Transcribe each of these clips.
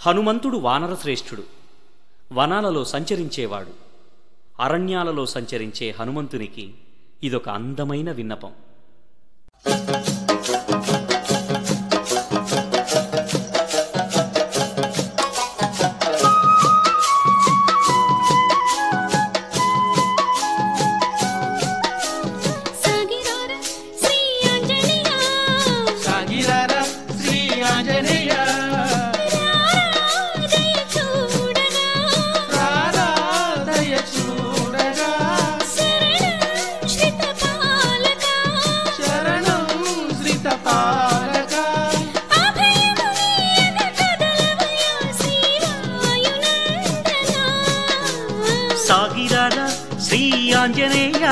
హనుమంతుడు వానరశ్రేష్ఠుడు వనాలలో సంచరించేవాడు అరణ్యాలలో సంచరించే హనుమంతునికి ఇదొక అందమైన విన్నపం సాగిరార శ్రీ ఆంజనేయ సాగిరార శ్రీ ఆంజనేయ రారాదయ చూడగా రారాదయ చూడగా శరణం శ్రిత పాలక శరణం శ్రిత పాలక అభయము నీయగ కదలవయ శ్రీవాయునందన సాగిరారా శ్రీ ఆంజనేయ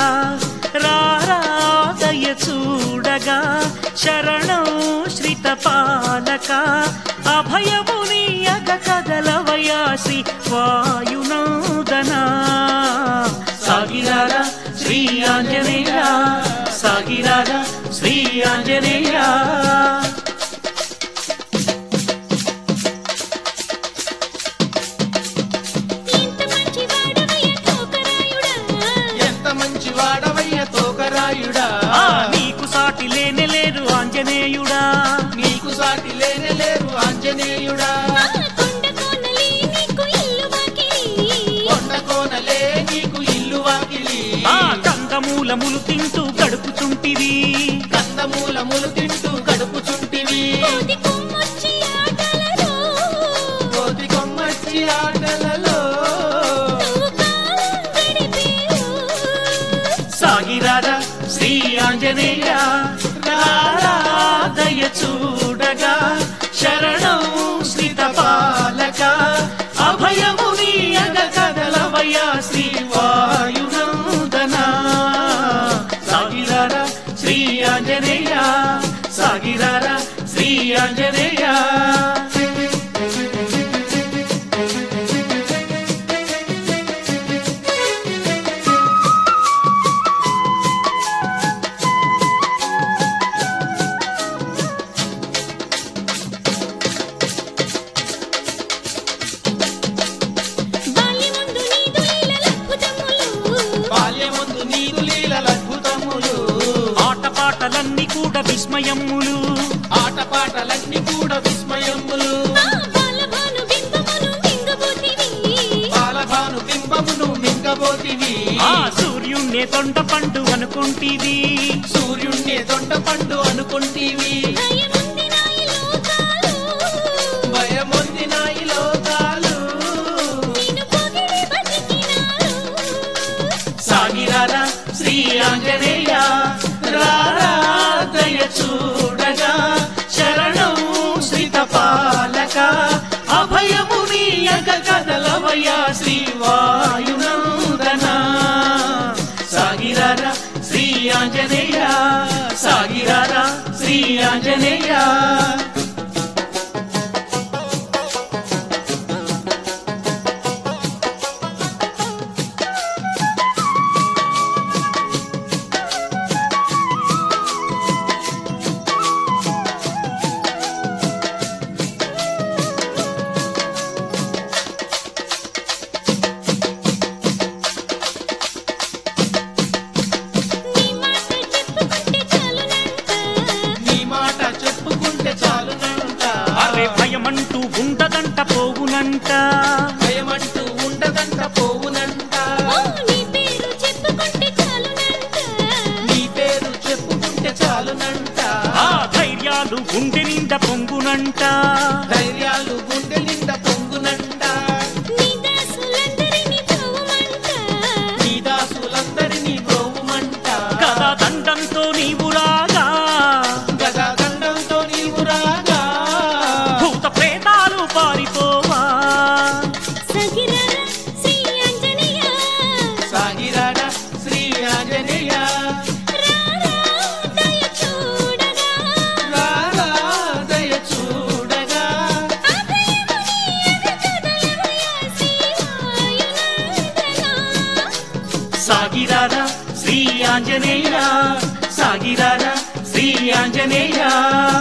రారాదయ చూడగా శరణం శ్రిత పాలక అభయమునియగ కదలవయా శ్రీ వాయునోదన సాగిరారా శ్రీ ఆంజనేయ సాగిరారా శ్రీ ఆంజనేయ ఇంత మంచి వాడవయ్య తోకరాయుడా ఎంత మంచి వాడవయ్య తోకరాయుడా ఆ నీకు సాటి లేనే లేరు ఆంజనేయుడా నీకు సాటి లేనే లేరు ఆంజనేయుడా ఆ కొండ కోనలే నీకు ఇల్లు వాకిలి కొండ కోనలే నీకు ఇల్లు వాకిలి ఆ కందమూలములు తింటూ గడుపుతుంటివి కందమూలములు తింటూ గడుపుచుంటివి కోతి కొమ్మొచ్చి ఆటలలో కోతి కొమ్మచ్చి ఆటలలో నువ్వు కాలం గడిపేవు సాగిరారా శ్రీ ఆంజనేయ రారాదయ చూడగా శరణం శ్రీత పాలక అభయము నీయగ కదలవయ్యా శ్రీ వాయునందన సాగిరారా శ్రీ ఆంజనేయ సాగిరారా శ్రీ ఆంజనేయ బాల్యముందు నీదు లీలల అద్భుతములు బాల్యముందు నీదు లీలల అద్భుతములు ఆటపాటలన్నీ కూడా విస్మయములు ఆటపాటలన్నీ కూడా విస్మయములు ఆ బాలభాను బింబమును మింగబోతివి బాలభాను బింబమును మింగబోతివి ఆ సూర్యుణ్ణే తొండ పండు అనుకుంటివి సూర్యుణ్ణి దొండ పండు అనుకుంటీవి భయముంది నా ఈ లోకాలు భయమొంది నా ఈ లోకాలు నిన్ను పొగిడి బతికినారు సాగిరారా శ్రీ ఆంజనేయ రారాదయ చూడగా శరణం శ్రీత పాలక అభయము నీయగ కదలవయ్యా శ్రీ వాయునందన సాగిరారా శ్రీ ఆంజనేయ సాగిరారా శ్రీ ఆంజనేయ నీ మాట చెప్పుకుంటే చాలునంట నీ మాట చెప్పుకుంటే చాలునంట అరే భయమంటూ ఉండదంట పోవునంట భయమంటూ ఉండదంట పోవునంట ఓ నీ పేరు చెప్పుకుంటే చాలునంట నీ పేరు చెప్పుకుంటే చాలునంట ఆ ధైర్యాలు గుండె నిండా పొంగునంట ధైర్యాలు గుండె నిండా పొంగునంట నీ దాసులందరినీ బ్రోవమంట నీ దాసులందరినీ బ్రోవుమంట కదా దండంతో నీవు రాగా గదా దండంతో నీవు రాగా భూత ప్రేతాలు పారిపోవా సగిరార శ్రీ ఆంజనేయ సాగిరాడ శ్రీ ఆంజనేయ రారా దయ చూడగా రారా దయ చూడగా అభయము నీయగ కదలవయ శ్రీవాయునందన సాగిరారా శ్రీ ఆంజనేయ సాగిరారా శ్రీ ఆంజనేయ